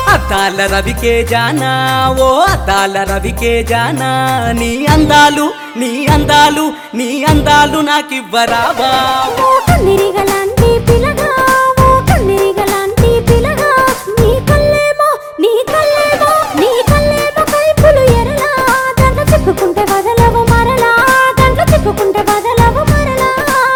అద్దాల రవికే జానా ఓ అద్దాల రవికే జానా నీ అందాలు నీ అందాలు నీ అందాలు నాకివ్వరావా ఓ కన్నిరిగలాంటి పిలగా ఓ కన్నిరిగలాంటి పిలగా నీ కళ్ళేమో నీ కళ్ళేమో నీ కళ్ళేమో కైపులు ఎరలా దాంట్లో చిక్కుకుంటే వదలవు మరలా దాంట్లో చిక్కుకుంటే వదలవు మరలా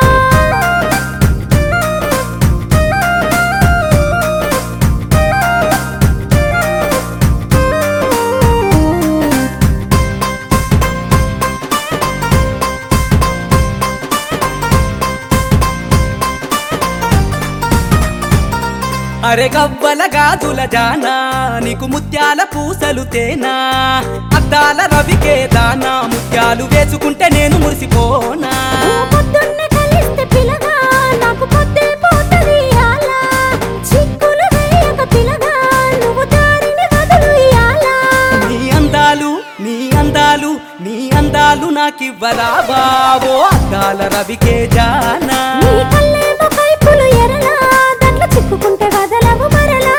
అరే గవ్వల గాజుల జానా నీకు ముత్యాల పూసలు తేనా అద్దాల రవికే దానా ముత్యాలు వేసుకుంటే నేను మురిసిపోనా ఓ పొద్దున్నే కలిస్తే పిలగా నాకు పొద్దే పోతది ఇయాల చిక్కులు వేయక పిలగా నువ్వు దారిని వదులు ఇయాల నీ అందాలు నీ అందాలు నీ అందాలు నాకివ్వరావా ఓ అద్దాల రవికే జానా నీ కళ్ళేమో కైపులు ఎరలా దాంట్లో చిక్కుకుంటే వదలవు మరలా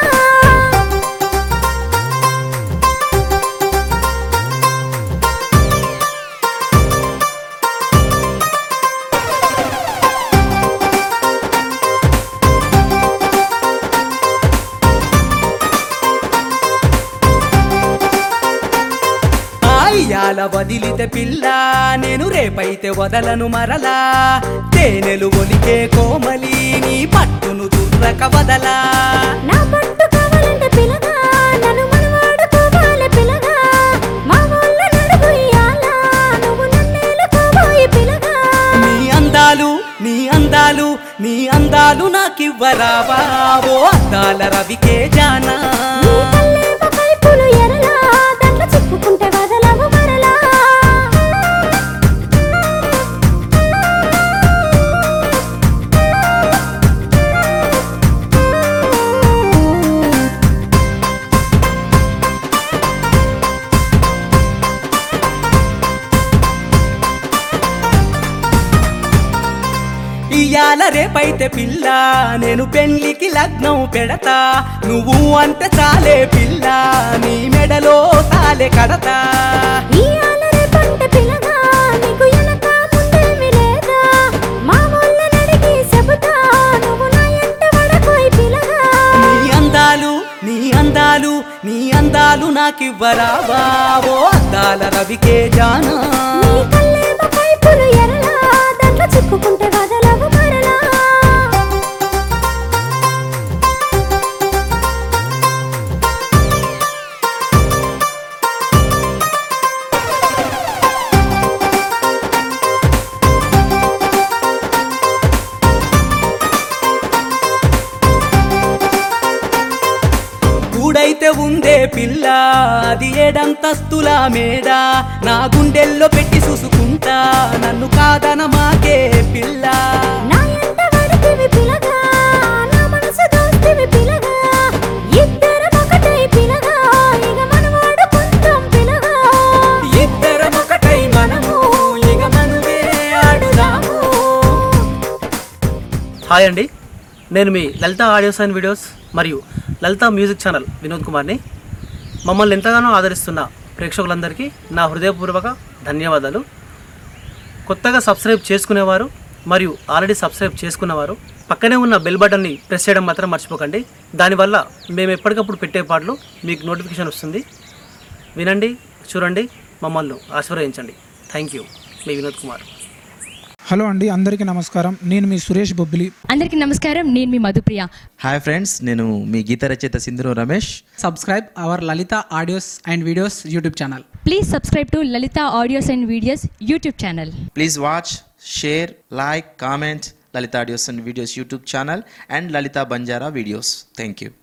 ఆయ్యాల వదిలితే పిల్ల నేను రేపైతే వదలను మరలా తేనెలు ఒలికే కోమలి నీ పట్టును దుర్రక వదలా నా పట్టు కావాలంటే పిలగా నన్ను మనవాడుకోవాలి పిలగా మా వాళ్ళ నడుగు ఇయ్యాల నువ్వు నన్నేలుకోబోయి పిలగా నీ అందాలు నీ అందాలు నీ అందాలు నాకివ్వరావా ఓ అద్దాల రవికే జానా నీ కళ్ళేమో కైపులు ఎరలా దాంట్లో చిక్కుకుంటే వదలవు మరలా ఇయాల రేపైతే పిల్ల నేను పెళ్లికి లగ్నం పెడతా నువ్వు అంటే చాలే పిల్ల నీ మెడలో తాలే కడతా ఇయ్యాల రేపంటే పిలగా నీకు ఎనక ముందేమి లేదా మా వాళ్ళ నడిగి చెబుతా నువ్వు నా ఎంట పడకోయి పిలగా నీ అందాలు నీ అందాలు నీ అందాలు నాకివ్వరావా ఓ అద్దాల రవికే జానా నీ కళ్ళేమో కైపులు ఎరలా దాంట్లో చిక్కుకుంటే వదలవు మరలా గూడైతే ఉందే పిల్ల అది ఏడంతస్తుల మేడ నా గుండెల్లో పెట్టి చూసుకుంటా నన్ను కాదన మాకే పిల్ల నా ఎంట పడితివి పిలగా నా మనసు దోస్తివి పిలగా ఇద్దరం ఒకటై పిలగా ఇక మనవాడు కొంచెం పిలగా ఇద్దరం ఒకటై మనము ఇక మనమే ఆడుదాము హాయ్ అండి నేను మీ లలిత ఆడియోస్ అండ్ వీడియోస్ మరియు లలిత మ్యూజిక్ ఛానల్ వినోద్ కుమార్ని మమ్మల్ని ఎంతగానో ఆదరిస్తున్న ప్రేక్షకులందరికీ నా హృదయపూర్వక ధన్యవాదాలు కొత్తగా సబ్స్క్రైబ్ చేసుకునేవారు మరియు ఆల్రెడీ సబ్స్క్రైబ్ చేసుకున్నవారు పక్కనే ఉన్న బెల్ బటన్ని ప్రెస్ చేయడం మాత్రం మర్చిపోకండి దానివల్ల మేము ఎప్పటికప్పుడు పెట్టే పాటలు మీకు నోటిఫికేషన్ వస్తుంది వినండి చూడండి మమ్మల్ని ఆశీర్వదించండి థ్యాంక్ యూ మీ వినోద్ కుమార్ హలో అండి అందరికీ నమస్కారం నేను మీ సురేష్ బొబ్బిలి అందరికీ నమస్కారం నేను మీ మధుప్రియ హాయ్ ఫ్రెండ్స్ నేను మీ గీత రచయిత Sindhuru Ramesh subscribe our Lalita audios and videos YouTube channel. Please subscribe to Lalita audios and videos YouTube channel please watch share like comment Lalita audios and videos YouTube channel and Lalita Banjara videos thank you